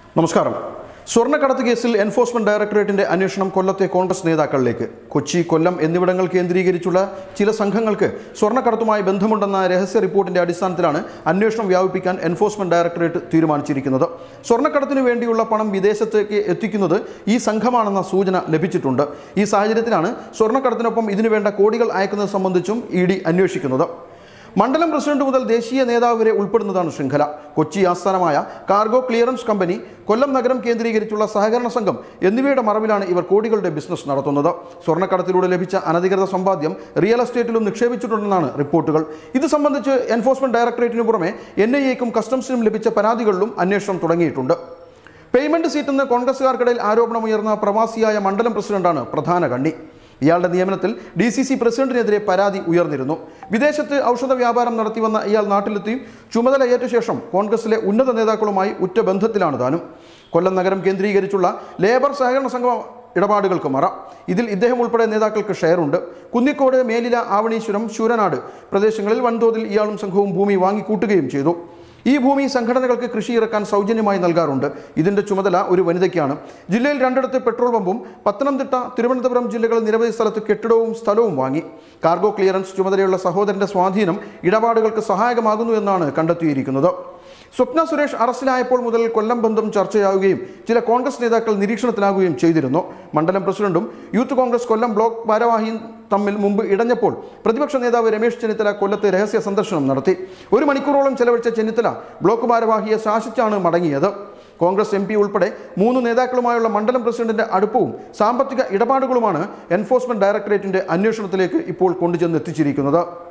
നമസ്കാരം സ്വർണ്ണക്കടത്ത് കേസിൽ എൻഫോഴ്സ്മെന്റ് ഡയറക്ടറേറ്റിന്റെ അന്വേഷണം കൊല്ലത്തെ കോൺഗ്രസ് നേതാക്കളിലേക്ക് കൊച്ചി കൊല്ലം എന്നിവിടങ്ങൾ കേന്ദ്രീകരിച്ചുള്ള ചില സംഘങ്ങൾക്ക് സ്വർണ്ണക്കടത്തുമായി ബന്ധമുണ്ടെന്ന രഹസ്യ റിപ്പോർട്ടിന്റെ അടിസ്ഥാനത്തിലാണ് അന്വേഷണം വ്യാപിപ്പിക്കാൻ എൻഫോഴ്സ്മെന്റ് ഡയറക്ടറേറ്റ് തീരുമാനിച്ചിരിക്കുന്നത് സ്വർണ്ണക്കടത്തിനു വേണ്ടിയുള്ള പണം വിദേശത്തേക്ക് എത്തിക്കുന്നത് ഈ സംഘമാണെന്ന സൂചന ലഭിച്ചിട്ടുണ്ട് ഈ സാഹചര്യത്തിലാണ് സ്വർണ്ണക്കടത്തിനൊപ്പം ഇതിനുവേണ്ട കോടികൾ അയക്കുന്നത് സംബന്ധിച്ചും ഇ ഡി അന്വേഷിക്കുന്നത് മണ്ഡലം പ്രസിഡന്റ് മുതൽ ദേശീയ നേതാവ് വരെ ഉൾപ്പെടുന്നതാണ് ശൃംഖല കൊച്ചി ആസ്ഥാനമായ കാർഗോ ക്ലിയറൻസ് കമ്പനി കൊല്ലം നഗരം കേന്ദ്രീകരിച്ചുള്ള സഹകരണ സംഘം എന്നിവയുടെ മറവിലാണ് ഇവർ കോടികളുടെ ബിസിനസ് നടത്തുന്നത് സ്വർണ്ണക്കടത്തിലൂടെ ലഭിച്ച അനധികൃത സമ്പാദ്യം റിയൽ എസ്റ്റേറ്റിലും നിക്ഷേപിച്ചിട്ടുണ്ടെന്നാണ് റിപ്പോർട്ടുകൾ ഇത് സംബന്ധിച്ച് എൻഫോഴ്സ്മെന്റ് ഡയറക്ടറേറ്റിനു പുറമെ എൻ ഐ എക്കും കസ്റ്റംസിനും ലഭിച്ച പരാതികളിലും അന്വേഷണം തുടങ്ങിയിട്ടുണ്ട് പേയ്മെന്റ് സീറ്റെന്ന് കോൺഗ്രസുകാർക്കിടയിൽ ആരോപണമുയർന്ന പ്രവാസിയായ മണ്ഡലം പ്രസിഡന്റാണ് പ്രധാന കണ്ണി ഇയാളുടെ നിയമനത്തിൽ ഡി സി സി പ്രസിഡന്റിനെതിരെ പരാതി ഉയർന്നിരുന്നു വിദേശത്ത് ഔഷധ വ്യാപാരം നടത്തിവന്ന ഇയാൾ നാട്ടിലെത്തി ചുമതലയേറ്റ ശേഷം കോൺഗ്രസിലെ ഉന്നത നേതാക്കളുമായി ഉറ്റ ബന്ധത്തിലാണ് താനും കൊല്ലം നഗരം കേന്ദ്രീകരിച്ചുള്ള ലേബർ സഹകരണ സംഘം ഇടപാടുകൾക്ക് മറ ഇതിൽ ഇദ്ദേഹം ഉൾപ്പെടെ നേതാക്കൾക്ക് ഷെയറുണ്ട് കുന്നിക്കോട് മേലില ആവണീശ്വരം ശൂരനാട് പ്രദേശങ്ങളിൽ വൻതോതിൽ ഇയാളും സംഘവും ഭൂമി വാങ്ങിക്കൂട്ടുകയും ചെയ്തു ഈ ഭൂമി സംഘടനകൾക്ക് കൃഷി ഇറക്കാൻ സൗജന്യമായി നൽകാറുണ്ട് ഇതിന്റെ ചുമതല ഒരു വനിതയ്ക്കാണ് ജില്ലയിൽ രണ്ടിടത്ത് പെട്രോൾ പമ്പും പത്തനംതിട്ട തിരുവനന്തപുരം ജില്ലകളിൽ നിരവധി സ്ഥലത്ത് കെട്ടിടവും സ്ഥലവും വാങ്ങി കാർഗോ ക്ലിയറൻസ് ചുമതലയുള്ള സഹോദരന്റെ സ്വാധീനം ഇടപാടുകൾക്ക് സഹായകമാകുന്നു എന്നാണ് കണ്ടെത്തിയിരിക്കുന്നത് സ്വപ്ന സുരേഷ് അറസ്റ്റിലായപ്പോൾ മുതൽ കൊല്ലം ബന്ധം ചർച്ചയാവുകയും ചില കോൺഗ്രസ് നേതാക്കൾ നിരീക്ഷണത്തിലാകുകയും ചെയ്തിരുന്നു മണ്ഡലം പ്രസിഡന്റും യൂത്ത് കോൺഗ്രസ് കൊല്ലം ബ്ലോക്ക് ഭാരവാഹിയും തമ്മിൽ മുമ്പ് ഇടഞ്ഞപ്പോൾ പ്രതിപക്ഷ നേതാവ് രമേശ് ചെന്നിത്തല കൊല്ലത്ത് രഹസ്യ സന്ദർശനം നടത്തി ഒരു മണിക്കൂറോളം ചെലവഴിച്ച ചെന്നിത്തല ബ്ലോക്ക് ഭാരവാഹിയെ ശാസിച്ചാണ് മടങ്ങിയത് കോൺഗ്രസ് എം പി ഉൾപ്പെടെ മൂന്ന് നേതാക്കളുമായുള്ള മണ്ഡലം പ്രസിഡന്റിന്റെ അടുപ്പവും സാമ്പത്തിക ഇടപാടുകളുമാണ് എൻഫോഴ്സ്മെന്റ് ഡയറക്ടറേറ്റിന്റെ അന്വേഷണത്തിലേക്ക് ഇപ്പോൾ കൊണ്ടുചെന്ന് എത്തിച്ചിരിക്കുന്നത്